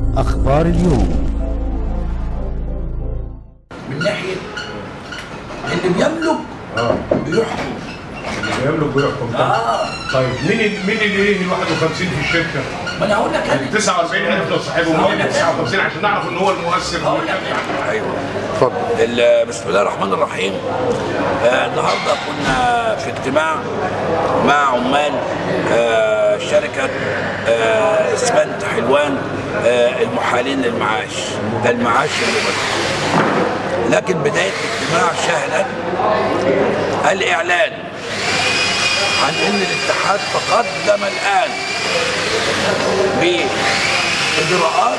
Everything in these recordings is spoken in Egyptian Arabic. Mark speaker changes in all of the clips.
Speaker 1: أخبار اليوم
Speaker 2: من ناحيه اللي بيملك
Speaker 3: اه
Speaker 2: بيحكم
Speaker 3: اللي يملك بيحكم طبعا
Speaker 2: اه
Speaker 3: طيب مين ال- مين اللي ايه ال 51 في الشركه؟
Speaker 2: ما انا هقول لك
Speaker 3: ال
Speaker 2: انا
Speaker 3: 49000 لو صاحبهم مين ال 59 عشان نعرف ان هو المؤثر
Speaker 2: هقول لك ايوه اتفضل بسم الله الرحمن الرحيم آه النهارده كنا في اجتماع مع عمال آه شركه آه اسمنت حلوان آه المحالين للمعاش المعاش المبكر لكن بدايه الاجتماع شهدت الاعلان عن ان الاتحاد تقدم الان باجراءات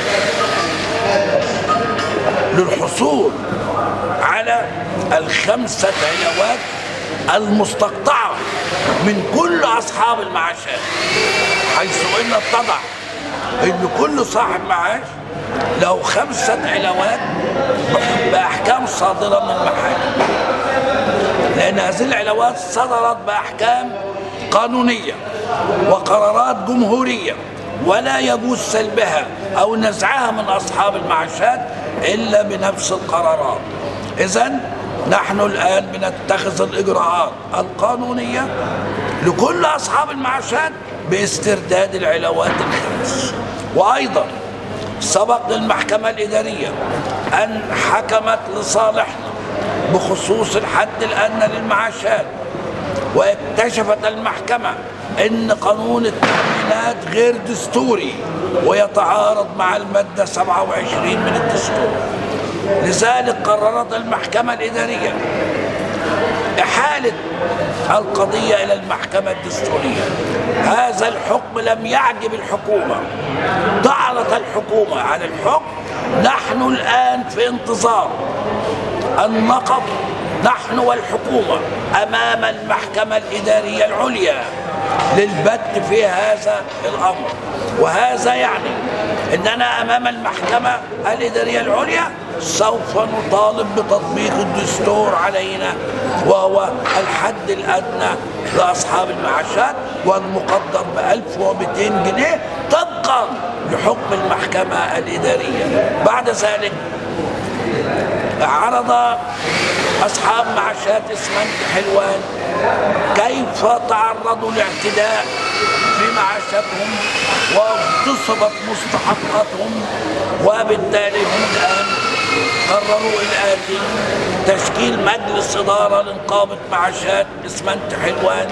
Speaker 2: للحصول على الخمسة علاوات المستقطعة من كل أصحاب المعاشات حيث إن اتضح إن كل صاحب معاش له خمسة علاوات بأحكام صادرة من المحاكم لأن هذه العلاوات صدرت بأحكام قانونية وقرارات جمهورية ولا يجوز سلبها أو نزعها من أصحاب المعاشات إلا بنفس القرارات إذا نحن الآن بنتخذ الإجراءات القانونية لكل أصحاب المعاشات باسترداد العلاوات الخمس وأيضا سبق للمحكمة الإدارية أن حكمت لصالحنا بخصوص الحد الأدنى للمعاشات واكتشفت المحكمة أن قانون التأمينات غير دستوري ويتعارض مع المادة 27 من الدستور لذلك قررت المحكمة الإدارية إحالة القضية إلى المحكمة الدستورية هذا الحكم لم يعجب الحكومة ضعنت الحكومة على الحكم نحن الآن في انتظار النقض نحن والحكومة أمام المحكمة الإدارية العليا للبت في هذا الأمر وهذا يعني أننا أمام المحكمة الإدارية العليا سوف نطالب بتطبيق الدستور علينا وهو الحد الأدنى لأصحاب المعاشات والمقدر ب 1200 جنيه طبقا لحكم المحكمة الإدارية بعد ذلك عرض أصحاب معاشات اسمنت حلوان كيف تعرضوا لاعتداء في معاشاتهم واغتصبت مستحقاتهم وبالتالي هم الآن قرروا الآتي تشكيل مجلس إدارة لنقابة معاشات اسمنت حلوان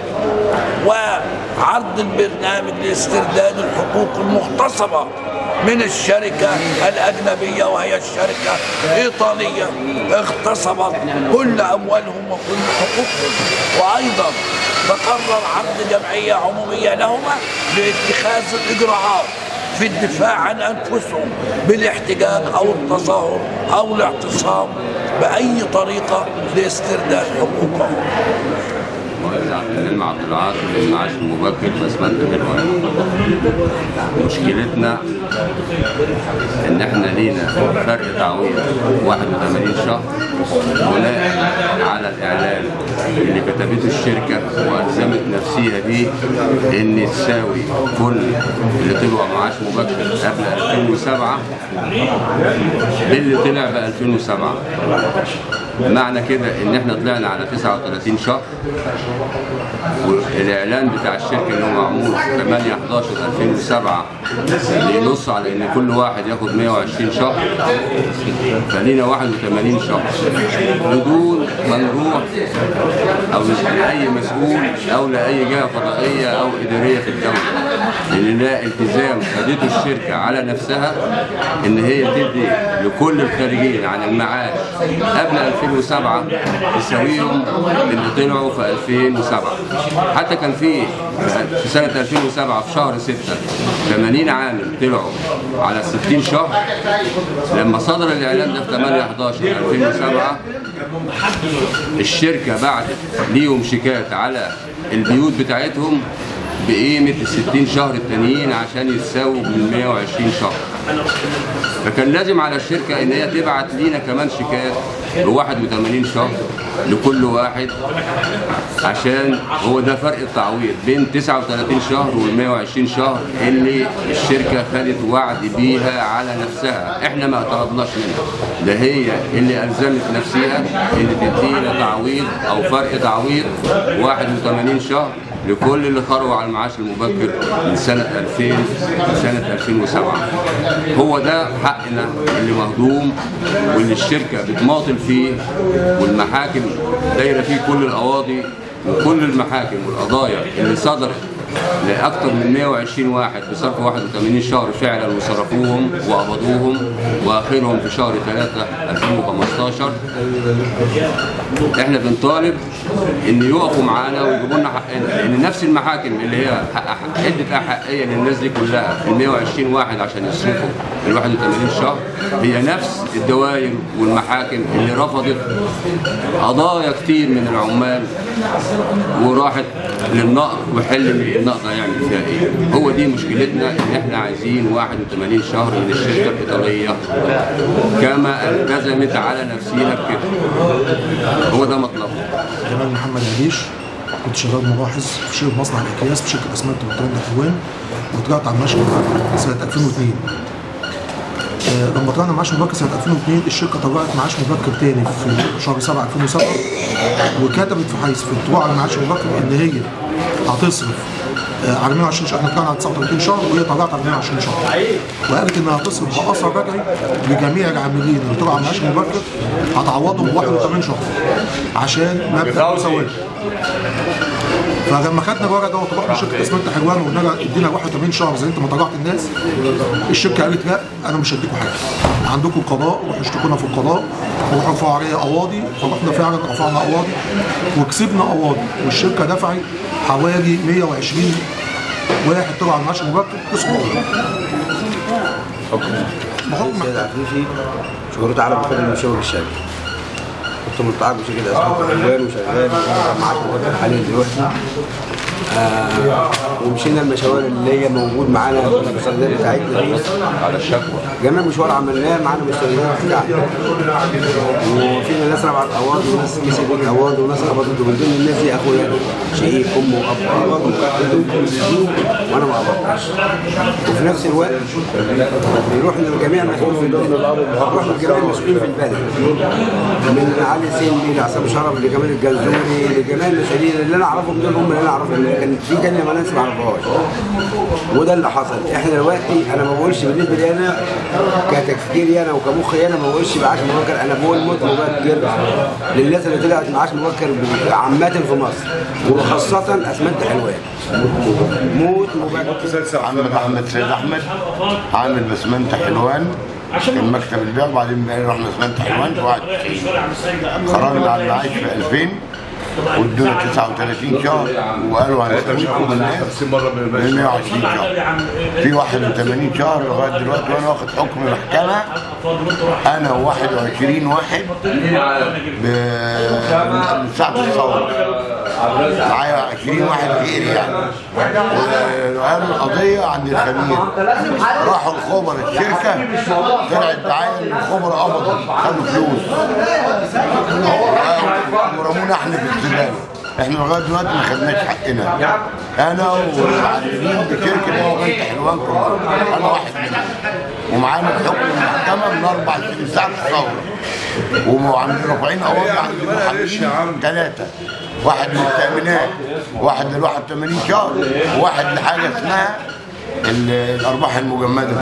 Speaker 2: وعرض البرنامج لاسترداد الحقوق المغتصبة من الشركة الأجنبية وهي الشركة الإيطالية اغتصبت كل أموالهم وكل حقوقهم وأيضا تقرر عقد جمعية عمومية لهما لاتخاذ الإجراءات في الدفاع عن أنفسهم بالاحتجاج أو التظاهر أو الاعتصام بأي طريقة لاسترداد حقوقهم
Speaker 4: علم عبد العاطي للمعاش المبكر في اسمنت حلوان مشكلتنا ان احنا لينا فرق تعويض 81 شهر بناء على الاعلان اللي كتبته الشركه والزمت نفسيها بيه ان تساوي كل اللي طلعوا معاش مبكر قبل 2007 باللي طلع ب 2007 معنى كده ان احنا طلعنا على 39 شهر والاعلان بتاع الشركه اللي هو معمول في 8 11 2007 بينص على ان كل واحد ياخد 120 شهر فلينا 81 شهر بدون ما نروح او نسال اي مسؤول او لاي جهه قضائيه او اداريه في الدوله لان ده التزام خدته الشركه على نفسها ان هي تدي لكل الخارجين عن المعاش قبل 2007 تساويهم اللي طلعوا في 2007 حتى كان في في سنه 2007 في شهر 6 80 عامل طلعوا على 60 شهر لما صدر الاعلان ده في 8 11 2007 الشركه بعتت ليهم شيكات على البيوت بتاعتهم بقيمة ال 60 شهر التانيين عشان يتساووا من 120 شهر فكان لازم على الشركة إن هي تبعت لينا كمان شيكات ب 81 شهر لكل واحد عشان هو ده فرق التعويض بين 39 شهر وال 120 شهر اللي الشركة خدت وعد بيها على نفسها احنا ما طلبناش منها ده هي اللي ألزمت نفسها إن تدينا تعويض أو فرق تعويض 81 شهر لكل اللي خرجوا على المعاش المبكر من سنة 2000 لسنة 2007 هو ده حقنا اللي مهضوم واللي الشركة بتماطل فيه والمحاكم دايرة فيه كل القواضي وكل المحاكم والقضايا اللي صدرت لأكثر من 120 واحد بصرف 81 شهر فعلا وصرفوهم وقبضوهم وآخرهم في شهر 3 2015 احنا بنطالب ان يقفوا معانا ويجيبوا لنا حقنا لان نفس المحاكم اللي هي حق- حق- ادت احقيه للناس دي كلها ال 120 واحد عشان يصرفوا ال 81 شهر هي نفس الدوائر والمحاكم اللي رفضت قضايا كتير من العمال وراحت للنقض وحل النقض هيعمل فيها ايه هو دي مشكلتنا ان احنا عايزين 81 شهر من الشركه الايطاليه كما التزمت على نفسنا بكده هو ده مطلبنا
Speaker 1: جمال محمد عبيش كنت شغال ملاحظ في شركه مصنع الاكياس في شركه اسمنت وترند حلوان وطلعت على المعاش المبكر سنه 2002 آه، لما طلعنا معاش مبكر سنه 2002 الشركه طلعت معاش مبكر تاني في شهر 7 2007 وكتبت في حيث في الطلوع على المعاش المبكر ان هي هتصرف آه، على 120 شهر احنا طلعنا على 39 شهر وهي طلعت على 120 شهر وقالت انها هتصرف باثر رجعي لجميع العاملين اللي طلعوا على المعاش المبكر هتعوضهم ب 81 شهر عشان مبدا مساواه فلما خدنا الورق دوت ورحنا شركه اسمنت حلوان وقلنا لها ادينا 81 شهر زي انت ما طلعت الناس الشركه قالت لا انا مش هديكم حاجه عندكم قضاء وهيشتكونا في القضاء ورفعوا عليا قواضي فرحنا فعلا رفعنا قواضي وكسبنا قواضي والشركه دفعت حوالي 120 واحد طلع على المعاش المبكر اسمه بحكم
Speaker 5: سيد عفيفي شهرته على بخير المشاور الشامي كنت ملتحق بشركة أسمنت حلوان وشغال معاك مبكر حاليا دلوقتي آه ومشينا المشاوير اللي هي موجود معانا في الصيدليه بتاعتنا دي
Speaker 4: على الشكوى
Speaker 5: جميع مشوار عملناه معانا مستشفيات بتاعنا وفينا ناس رفعت قواض وناس كسبت قواض وناس قبضت ومن ضمن الناس دي اخويا شقيق ام واب قبض وكان وانا ما قبضتش وفي نفس الوقت بنروح لجميع المسؤولين في البلد بنروح لجميع المسؤولين في البلد من علي سلمي لعصام شرف لجمال الجزوري لجميع المسؤولين اللي انا اعرفهم دول هم اللي انا اعرفهم كان في تانية ما ناس ما اعرفهاش وده اللي حصل احنا دلوقتي انا ما بقولش بالنسبه لي انا كتفكيري انا وكمخي انا ما بقولش معاش مبكر انا بقول موت مبكر للناس اللي طلعت معاش مبكر عامه في مصر وخاصه اسمنت حلوان موت مبكر
Speaker 6: محمد احمد سيد احمد عامل بسمنت حلوان كان مكتب البيع وبعدين بقينا رحنا اسمنت حلوان في 91 خرجنا على المعاش في 2000 وادونا 39 شهر وقالوا هنسويكم الناس ب 120 شهر في 81 شهر لغايه دلوقتي وانا واخد حكم محكمه انا و21 واحد ب- من ساعه الثوره معايا 20 واحد غيري يعني وقالوا القضيه عند الخبير راحوا الخبراء الشركه طلعت دعايه ان الخبراء قبضوا خدوا فلوس ورمونا احنا في الزباله احنا لغايه دلوقتي ما خدناش حقنا انا والعاملين بشركه اسمنت حلوان كلها انا واحد منهم ومعانا بحكم المحكمه من اربع سنين ساعه الثوره وعند رافعين قواضي عند المحامين ثلاثه واحد من التامينات واحد لل 81 شهر وواحد لحاجه اسمها ال- الارباح المجمده